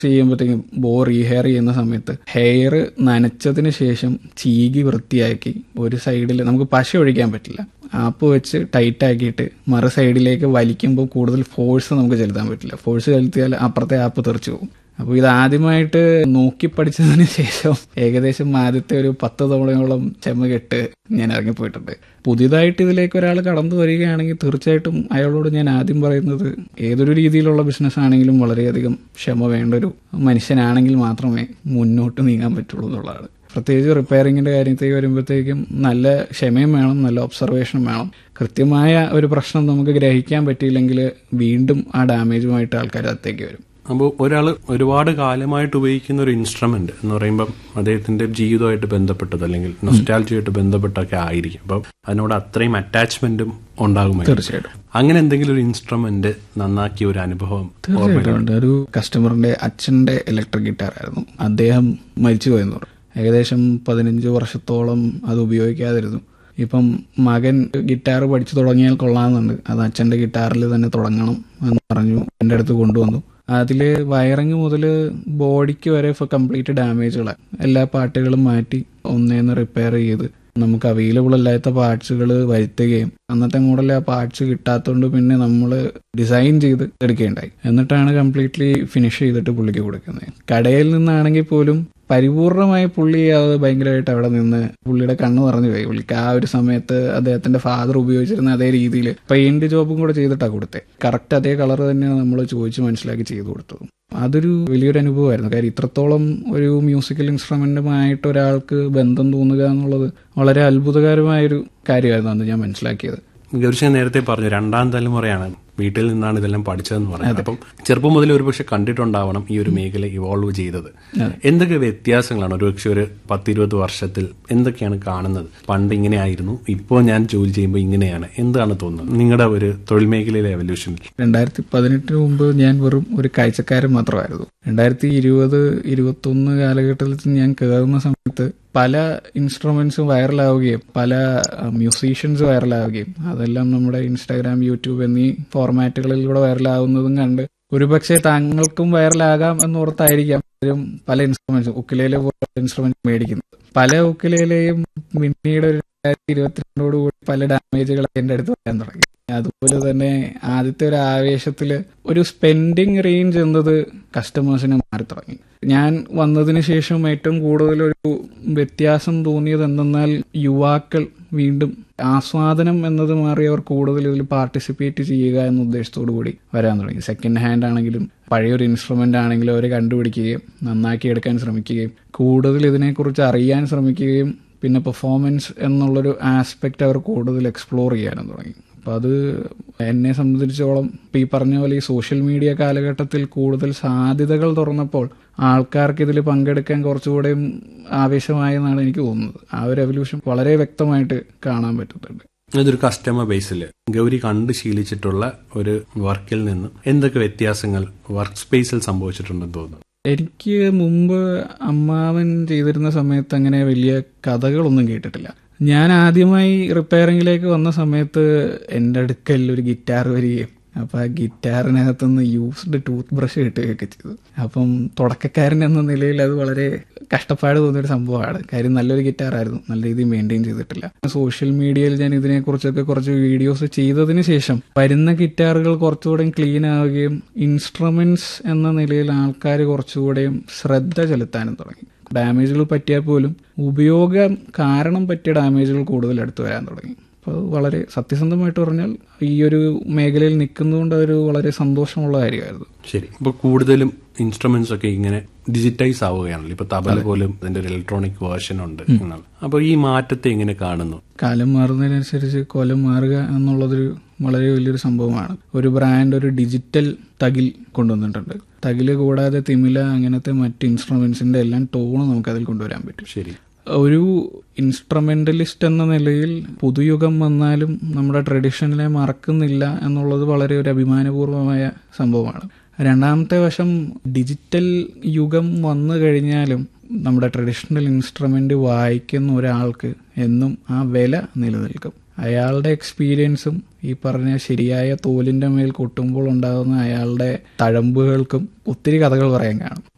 ചെയ്യുമ്പോഴത്തേക്കും ബോ റീഹെയർ ചെയ്യുന്ന സമയത്ത് ഹെയർ നനച്ചതിന് ശേഷം ചീകി വൃത്തിയാക്കി ഒരു സൈഡിൽ നമുക്ക് പശ ഒഴിക്കാൻ പറ്റില്ല ആപ്പ് വെച്ച് ടൈറ്റ് ആക്കിയിട്ട് മറു സൈഡിലേക്ക് വലിക്കുമ്പോൾ കൂടുതൽ ഫോഴ്സ് നമുക്ക് ചെലുത്താൻ പറ്റില്ല ഫോഴ്സ് ചെലുത്തിയാൽ അപ്പുറത്തെ ആപ്പ് തെറിച്ചു പോകും അപ്പോൾ ഇത് ആദ്യമായിട്ട് നോക്കി പഠിച്ചതിന് ശേഷം ഏകദേശം ആദ്യത്തെ ഒരു പത്ത് തവണയോളം ചെമ്മ കെട്ട് ഞാൻ ഇറങ്ങിപ്പോയിട്ടുണ്ട് പുതിയതായിട്ട് ഇതിലേക്ക് ഒരാൾ കടന്നു വരികയാണെങ്കിൽ തീർച്ചയായിട്ടും അയാളോട് ഞാൻ ആദ്യം പറയുന്നത് ഏതൊരു രീതിയിലുള്ള ബിസിനസ് ആണെങ്കിലും വളരെയധികം ക്ഷമ വേണ്ട ഒരു മനുഷ്യനാണെങ്കിൽ മാത്രമേ മുന്നോട്ട് നീങ്ങാൻ പറ്റുള്ളൂ എന്നുള്ളതാണ് പ്രത്യേകിച്ച് റിപ്പയറിങ്ങിന്റെ കാര്യത്തേക്ക് വരുമ്പോഴത്തേക്കും നല്ല ക്ഷമയും വേണം നല്ല ഒബ്സർവേഷനും വേണം കൃത്യമായ ഒരു പ്രശ്നം നമുക്ക് ഗ്രഹിക്കാൻ പറ്റിയില്ലെങ്കിൽ വീണ്ടും ആ ഡാമേജുമായിട്ട് ആൾക്കാർ അകത്തേക്ക് വരും അപ്പോൾ ഒരാൾ ഒരുപാട് കാലമായിട്ട് ഉപയോഗിക്കുന്ന ഒരു ഇൻസ്ട്രുമെന്റ് എന്ന് പറയുമ്പം അദ്ദേഹത്തിന്റെ ജീവിതമായിട്ട് ബന്ധപ്പെട്ടത് അല്ലെങ്കിൽ നൊസ്റ്റാലജിയായിട്ട് ബന്ധപ്പെട്ടൊക്കെ ആയിരിക്കും അപ്പം അതിനോട് അത്രയും അറ്റാച്ച്മെന്റും ഉണ്ടാകുമായിരിക്കും തീർച്ചയായിട്ടും അങ്ങനെ എന്തെങ്കിലും ഒരു ഇൻസ്ട്രുമെന്റ് നന്നാക്കിയ ഒരു അനുഭവം തീർച്ചയായിട്ടും ഉണ്ട് ഒരു കസ്റ്റമറിന്റെ അച്ഛന്റെ ഇലക്ട്രിക് ഗിറ്റാർ ആയിരുന്നു അദ്ദേഹം മരിച്ചുപോയെന്ന് പറഞ്ഞു ഏകദേശം പതിനഞ്ച് വർഷത്തോളം അത് ഉപയോഗിക്കാതിരുന്നു ഇപ്പം മകൻ ഗിറ്റാർ പഠിച്ചു തുടങ്ങിയാൽ കൊള്ളാമെന്നുണ്ട് അത് അച്ഛന്റെ ഗിറ്റാറിൽ തന്നെ തുടങ്ങണം എന്ന് പറഞ്ഞു എൻ്റെ അടുത്ത് കൊണ്ടുവന്നു അതില് വയറിങ് മുതൽ ബോഡിക്ക് വരെ ഇപ്പോൾ കംപ്ലീറ്റ് ഡാമേജുകളാണ് എല്ലാ പാട്ടുകളും മാറ്റി ഒന്നേന്ന് റിപ്പയർ ചെയ്ത് നമുക്ക് അവൈലബിൾ അല്ലാത്ത പാർട്സുകൾ വരുത്തുകയും അന്നത്തെ മോഡൽ ആ പാർട്സ് കിട്ടാത്തതുകൊണ്ട് പിന്നെ നമ്മൾ ഡിസൈൻ ചെയ്ത് എടുക്കുകയുണ്ടായി എന്നിട്ടാണ് കംപ്ലീറ്റ്ലി ഫിനിഷ് ചെയ്തിട്ട് പുള്ളിക്ക് കൊടുക്കുന്നത് കടയിൽ നിന്നാണെങ്കിൽ പോലും പരിപൂർണമായി പുള്ളി അത് ഭയങ്കരമായിട്ട് അവിടെ നിന്ന് പുള്ളിയുടെ കണ്ണ് പറഞ്ഞു പോയി പുള്ളിക്ക് ആ ഒരു സമയത്ത് അദ്ദേഹത്തിന്റെ ഫാദർ ഉപയോഗിച്ചിരുന്ന അതേ രീതിയിൽ പെയിന്റ് ജോബും കൂടെ ചെയ്തിട്ടാണ് കൊടുത്തത് കറക്റ്റ് അതേ കളർ തന്നെയാണ് നമ്മൾ ചോദിച്ച് മനസ്സിലാക്കി ചെയ്തു കൊടുത്തത് അതൊരു വലിയൊരു അനുഭവമായിരുന്നു കാര്യം ഇത്രത്തോളം ഒരു മ്യൂസിക്കൽ ഇൻസ്ട്രുമെന്റുമായിട്ട് ഒരാൾക്ക് ബന്ധം തോന്നുക എന്നുള്ളത് വളരെ അത്ഭുതകരമായൊരു കാര്യമായിരുന്നു അന്ന് ഞാൻ മനസ്സിലാക്കിയത് ഗൗരിശൻ നേരത്തെ പറഞ്ഞു രണ്ടാം തലമുറയാണ് വീട്ടിൽ നിന്നാണ് ഇതെല്ലാം പഠിച്ചതെന്ന് പറഞ്ഞത് അപ്പം ചെറുപ്പം മുതൽ ഒരുപക്ഷെ കണ്ടിട്ടുണ്ടാവണം ഈ ഒരു മേഖല ഇവോൾവ് ചെയ്തത് എന്തൊക്കെ വ്യത്യാസങ്ങളാണ് ഒരുപക്ഷെ ഒരു പത്തിരുപത് വർഷത്തിൽ എന്തൊക്കെയാണ് കാണുന്നത് പണ്ട് ഇങ്ങനെ ആയിരുന്നു ഇപ്പോൾ ഞാൻ ജോലി ചെയ്യുമ്പോൾ ഇങ്ങനെയാണ് എന്താണ് തോന്നുന്നത് നിങ്ങളുടെ ഒരു തൊഴിൽ മേഖലയിലെ എവല്യൂഷൻ രണ്ടായിരത്തി പതിനെട്ടിന് മുമ്പ് ഞാൻ വെറും ഒരു കാഴ്ചക്കാരൻ മാത്രമായിരുന്നു രണ്ടായിരത്തി ഇരുപത് ഇരുപത്തൊന്ന് കാലഘട്ടത്തിൽ ഞാൻ കയറുന്ന സമയത്ത് പല ഇൻസ്ട്രുമെന്റ്സും വൈറലാവുകയും പല മ്യൂസീഷ്യൻസ് വൈറലാവുകയും അതെല്ലാം നമ്മുടെ ഇൻസ്റ്റാഗ്രാം യൂട്യൂബ് എന്നീ ഫോർമാറ്റുകളിലൂടെ വൈറലാവുന്നതും കണ്ട് ഒരുപക്ഷെ താങ്കൾക്കും വൈറലാകാം എന്നോർത്തായിരിക്കാം പലരും പല ഇൻസ്ട്രുമെന്റ്സും ഉക്കിലേലെ പോലെ ഇൻസ്ട്രുമെന്റ് മേടിക്കുന്നത് പല ഉക്കിലേലെയും പിന്നീട് ഒരു രണ്ടായിരത്തി ഇരുപത്തിരണ്ടോടുകൂടി പല ഡാമേജുകൾ എന്റെ അടുത്ത് വരാൻ തുടങ്ങി അതുപോലെ തന്നെ ആദ്യത്തെ ഒരു ആവേശത്തില് ഒരു സ്പെൻഡിങ് റേഞ്ച് എന്നത് കസ്റ്റമേഴ്സിന് മാറി തുടങ്ങി ഞാൻ വന്നതിന് ശേഷം ഏറ്റവും കൂടുതൽ ഒരു വ്യത്യാസം തോന്നിയത് എന്തെന്നാൽ യുവാക്കൾ വീണ്ടും ആസ്വാദനം എന്നത് മാറി അവർ കൂടുതൽ ഇതിൽ പാർട്ടിസിപ്പേറ്റ് ചെയ്യുക എന്ന ഉദ്ദേശത്തോടു കൂടി വരാൻ തുടങ്ങി സെക്കൻഡ് ഹാൻഡ് ആണെങ്കിലും പഴയൊരു ഇൻസ്ട്രുമെന്റ് ആണെങ്കിലും അവർ കണ്ടുപിടിക്കുകയും നന്നാക്കി എടുക്കാൻ ശ്രമിക്കുകയും കൂടുതൽ ഇതിനെക്കുറിച്ച് അറിയാൻ ശ്രമിക്കുകയും പിന്നെ പെർഫോമൻസ് എന്നുള്ളൊരു ആസ്പെക്റ്റ് അവർ കൂടുതൽ എക്സ്പ്ലോർ ചെയ്യാനും തുടങ്ങി അപ്പം അത് എന്നെ സംബന്ധിച്ചോളം ഇപ്പം ഈ പറഞ്ഞ പോലെ ഈ സോഷ്യൽ മീഡിയ കാലഘട്ടത്തിൽ കൂടുതൽ സാധ്യതകൾ തുറന്നപ്പോൾ ആൾക്കാർക്ക് ഇതിൽ പങ്കെടുക്കാൻ കുറച്ചുകൂടെയും ആവേശമായെന്നാണ് എനിക്ക് തോന്നുന്നത് ആ ഒരു എവല്യൂഷൻ വളരെ വ്യക്തമായിട്ട് കാണാൻ പറ്റുന്നുണ്ട് ഇതൊരു കസ്റ്റമർ ബേസിൽ ഗൗരി കണ്ട് ശീലിച്ചിട്ടുള്ള ഒരു വർക്കിൽ നിന്ന് എന്തൊക്കെ വ്യത്യാസങ്ങൾ വർക്ക് സ്പേസിൽ സംഭവിച്ചിട്ടുണ്ടെന്ന് തോന്നുന്നു എനിക്ക് മുമ്പ് അമ്മാവൻ ചെയ്തിരുന്ന സമയത്ത് അങ്ങനെ വലിയ കഥകളൊന്നും കേട്ടിട്ടില്ല ഞാൻ ആദ്യമായി റിപ്പയറിങ്ങിലേക്ക് വന്ന സമയത്ത് എൻ്റെ അടുക്കൽ ഒരു ഗിറ്റാർ വരികയും അപ്പം ആ ഗിറ്റാറിനകത്തുനിന്ന് യൂസ്ഡ് ടൂത്ത് ബ്രഷ് കിട്ടുകയൊക്കെ ചെയ്തു അപ്പം തുടക്കക്കാരൻ എന്ന നിലയിൽ അത് വളരെ കഷ്ടപ്പാട് തോന്നിയൊരു സംഭവമാണ് കാര്യം നല്ലൊരു ഗിറ്റാറായിരുന്നു നല്ല രീതിയിൽ മെയിൻറ്റെയിൻ ചെയ്തിട്ടില്ല സോഷ്യൽ മീഡിയയിൽ ഞാൻ ഇതിനെക്കുറിച്ചൊക്കെ കുറച്ച് വീഡിയോസ് ചെയ്തതിന് ശേഷം വരുന്ന ഗിറ്റാറുകൾ കുറച്ചുകൂടെ ക്ലീൻ ആവുകയും ഇൻസ്ട്രുമെന്റ്സ് എന്ന നിലയിൽ ആൾക്കാർ കുറച്ചുകൂടെയും ശ്രദ്ധ ചെലുത്താനും തുടങ്ങി ഡാമേജുകൾ പറ്റിയാൽ പോലും ഉപയോഗം കാരണം പറ്റിയ ഡാമേജുകൾ കൂടുതൽ അടുത്ത് വരാൻ തുടങ്ങി അപ്പോൾ വളരെ സത്യസന്ധമായിട്ട് പറഞ്ഞാൽ ഈ ഒരു മേഖലയിൽ നിൽക്കുന്നതുകൊണ്ട് അതൊരു വളരെ സന്തോഷമുള്ള കാര്യമായിരുന്നു ശരി ഇപ്പൊ കൂടുതലും ഇൻസ്ട്രുമെന്റ്സ് ഒക്കെ ഇങ്ങനെ ഡിജിറ്റൈസ് ആവുകയാണല്ലോ ഇപ്പൊ തബല പോലും അതിന്റെ ഒരു ഇലക്ട്രോണിക് വേർഷൻ ഉണ്ട് എന്നാണ് അപ്പൊ ഈ മാറ്റത്തെ എങ്ങനെ കാണുന്നു കാലം മാറുന്നതിനനുസരിച്ച് കൊലം മാറുക എന്നുള്ളതൊരു വളരെ വലിയൊരു സംഭവമാണ് ഒരു ബ്രാൻഡ് ഒരു ഡിജിറ്റൽ തകിൽ കൊണ്ടുവന്നിട്ടുണ്ട് തകില് കൂടാതെ തിമില അങ്ങനത്തെ മറ്റ് ഇൻസ്ട്രുമെന്റ്സിന്റെ എല്ലാം ടോണ് നമുക്ക് അതിൽ കൊണ്ടുവരാൻ പറ്റും ശരി ഒരു ഇൻസ്ട്രുമെന്റലിസ്റ്റ് എന്ന നിലയിൽ പുതുയുഗം വന്നാലും നമ്മുടെ ട്രഡീഷണലെ മറക്കുന്നില്ല എന്നുള്ളത് വളരെ ഒരു അഭിമാനപൂർവമായ സംഭവമാണ് രണ്ടാമത്തെ വശം ഡിജിറ്റൽ യുഗം വന്നു കഴിഞ്ഞാലും നമ്മുടെ ട്രഡീഷണൽ ഇൻസ്ട്രുമെന്റ് വായിക്കുന്ന ഒരാൾക്ക് എന്നും ആ വില നിലനിൽക്കും അയാളുടെ എക്സ്പീരിയൻസും ഈ പറഞ്ഞ ശരിയായ തോലിന്റെ മേൽ കൊട്ടുമ്പോൾ ഉണ്ടാകുന്ന അയാളുടെ തഴമ്പുകൾക്കും ഒത്തിരി കഥകൾ പറയാൻ കാണും